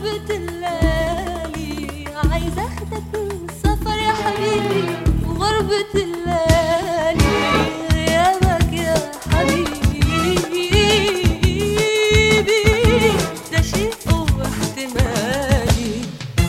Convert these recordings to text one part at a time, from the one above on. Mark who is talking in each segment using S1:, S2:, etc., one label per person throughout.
S1: وغربة الليالي عايز اخدك من السفر يا حبيبي وغربة الليالي غيابك يا حبيبي ده شيء واحتمالي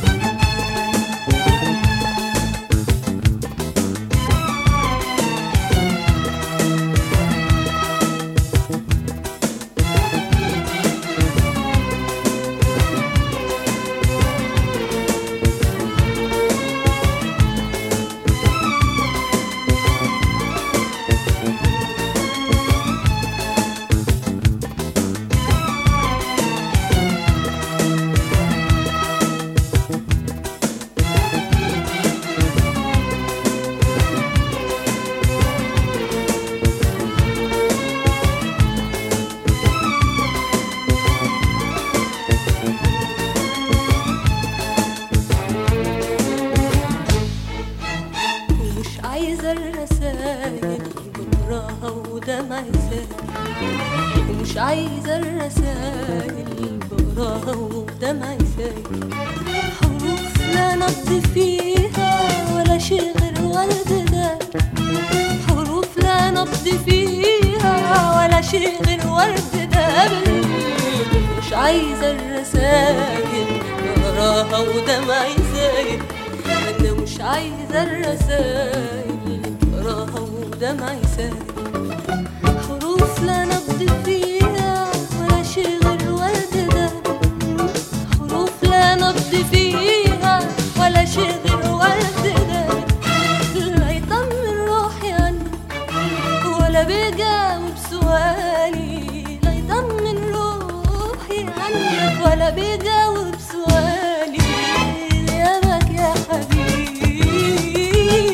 S1: ومش عايزة الرسايل براها ودمع سايل ومش عايزة الرسايل براها ودمع سايل حروف لا نبض فيها ولا شيء غير ورد ده حروف لا نبض فيها ولا شيء غير ورد ده مش عايزة الرسايل براها ودمع سايل انا مش عايزه الرسايل براها ودمعي سايل حروف لا نبض فيها ولا شي غير ورد ده حروف لا نبض فيها ولا شي غير ورد ده لا يطمن روحي عني ولا بيجاوب سؤالي لا يطمن روحي عنك ولا بيجاوب سؤالي غيابك يا حبيبي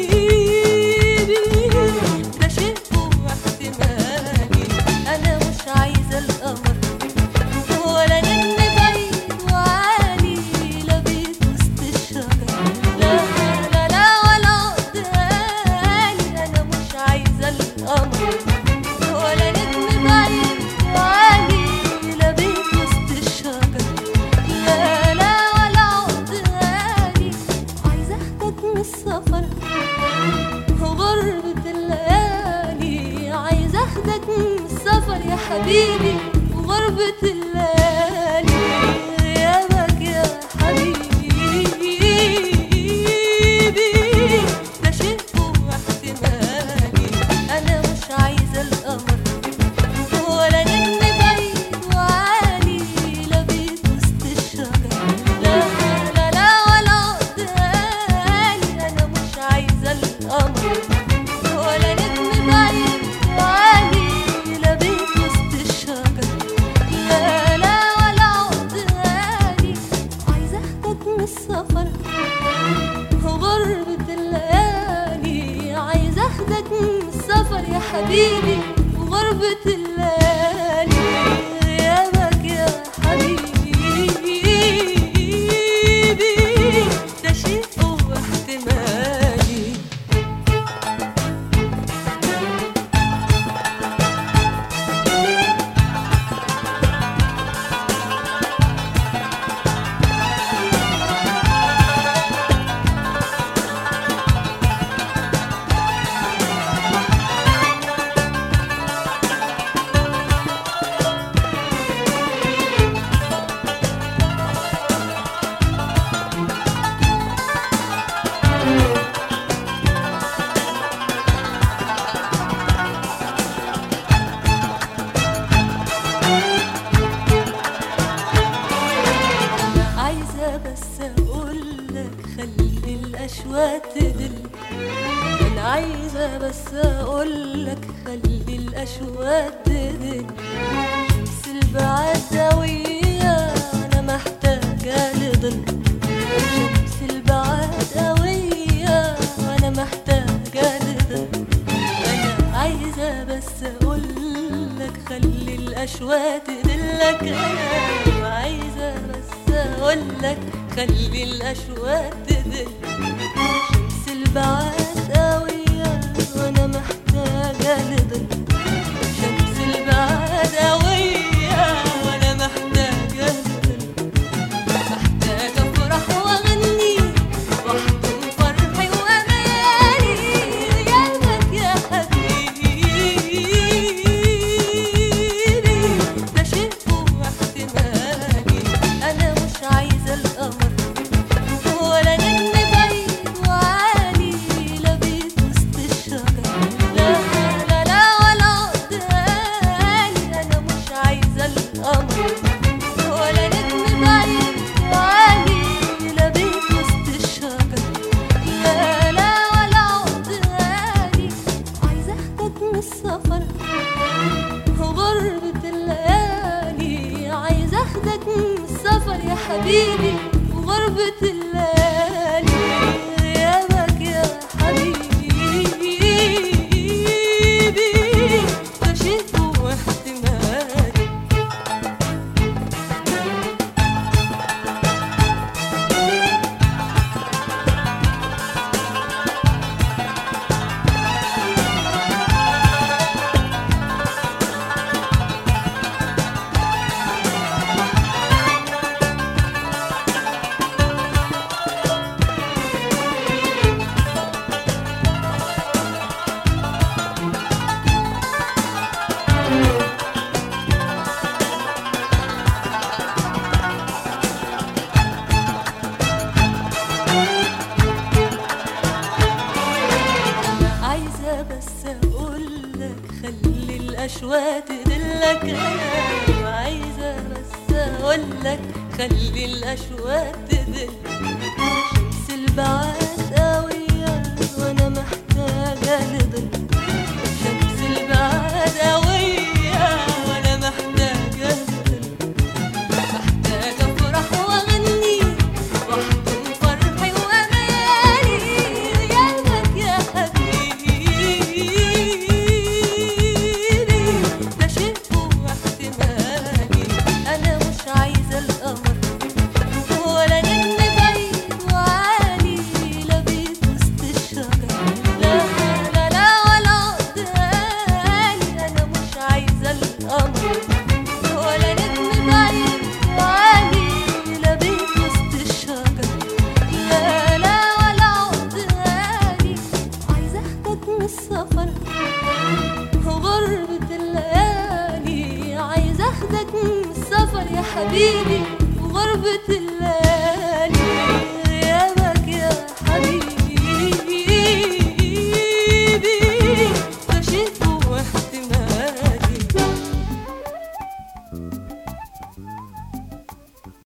S1: ده شيء واحتمالي انا مش عايزه القمر ولا نجم بعيد وعالي لا بيت وسط الشجر لا لا لا ولا قدامي انا مش عايزه القمر ولا نجم بعيد وعالي لا بيت وسط الشجر لا لا ولا قدامي عايزه اخدك من السفر وغربة الليالي عايز اخدك من السفر يا حبيبي وغربة الليالي غيابك يا حبيبي ده شيء واحتمالي انا مش عايزة القمر ولا نجم بعيد وعالي لا بيت وسط الشجر لا لا لا ولا قدامي انا مش عايزة القمر ولا نجم بعيد وعالي لا بيت وسط الشجر لا لا ولا قدامي عايزة اخدك من السفر وغربة الليالي عايز اخدك من السفر يا حبيبي وغربة الليالي غيابك يا حبيبي ده شيء واحتمالي عايزة بس أقولك خلي الأشواق تدل أنا عايزة بس أقولك خلي الأشواق تدل شمس البعدوية أنا محتاجة لظل شمس البعدوية وأنا محتاجة لظل أنا عايزة بس أقولك خلي الأشواق تدلك أنا عايزة بس أقولك خلي الأشواق تدل شمس البعاد قوية وأنا محتاجة لظل شمس البعاد قوية وأنا محتاجة لظل حبيبي وغربة الليالي غيابك يا حبيبي ده شيء واحتمالي عايزة بس أقولك خلي الأشواق تدلك أنا عايزة بس أقولك خلي الأشواق تدلك شمس البعاد قوية وأنا محتاجة لظل شمس البعاد قوية وأنا محتاجة لظل محتاجة أفرح وأغني وأحضن فرحي وأمالي غيابك يا حبيبي ده شيء واحتمالي أنا مش عايزة القمر ولا نجم بعيد وعالي لا بيت وسط الشجر لا لا لا ولا عقد غالي أنا مش عايزة القمر ولا نجم بعيد وعالي لا بيت وسط الشجر لا لا ولا عقد غالي عايزة أخدك من السفر وغربة الليالي عايزة أخدك من السفر يا حبيبي وغربة